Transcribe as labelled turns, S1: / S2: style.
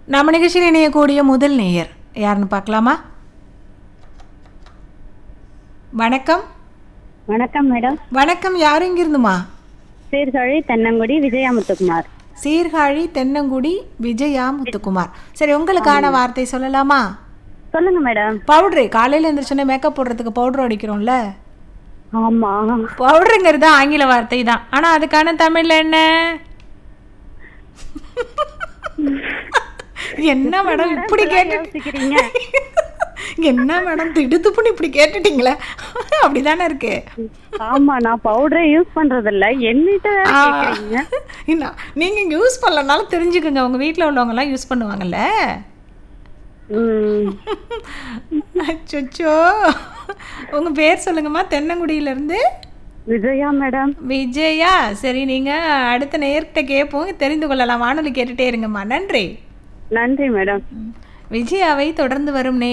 S1: நம்ம நிகழ்ச்சியில் இணையக்கூடிய முதல் நேயர் யாருன்னு பார்க்கலாமா வணக்கம்
S2: வணக்கம் மேடம்
S1: வணக்கம் யார் இங்கிருந்துமா
S2: சீர்காழி தென்னங்குடி விஜயாமுத்துக்குமார்
S1: சீர்காழி தென்னங்குடி விஜயா முத்துக்குமார் சரி உங்களுக்கான வார்த்தை சொல்லலாமா
S2: சொல்லுங்க மேடம்
S1: பவுட்ரு காலையில் எழுந்திரிச்சோன்னே மேக்கப் போடுறதுக்கு பவுடர் அடிக்கிறோம்ல
S2: ஆமா
S1: பவுடருங்கிறது ஆங்கில வார்த்தை தான் ஆனால் அதுக்கான தமிழ்ல என்ன என்ன மேடம் இப்படி கேட்டு
S2: யோசிக்கிறீங்க
S1: என்ன மேடம் திடுத்துப்புன்னு இப்படி கேட்டுட்டீங்களே அப்படிதானே இருக்கு
S2: ஆமா நான் பவுடரே யூஸ் பண்றது இல்ல என்னிட்ட வேற
S1: ஆ.
S2: கேக்குறீங்க
S1: என்ன நீங்க யூஸ் பண்ணலனாலும் தெரிஞ்சுக்கோங்க உங்க வீட்ல உள்ளவங்க எல்லாம் யூஸ் பண்ணுவாங்கல்ல
S2: ம்,
S1: அச்சோ உங்க பேர் சொல்லுங்கம்மா தென்னங்குடியில இருந்து
S2: விஜயா மேடம்
S1: விஜயா சரி நீங்க அடுத்த நேர்கிட்ட கேட்போம் தெரிந்து கொள்ளலாம் வானொலி கேட்டுட்டே இருங்கம்மா நன்றி
S2: நன்றி மேடம்
S1: விஜயாவை தொடர்ந்து வரும் நே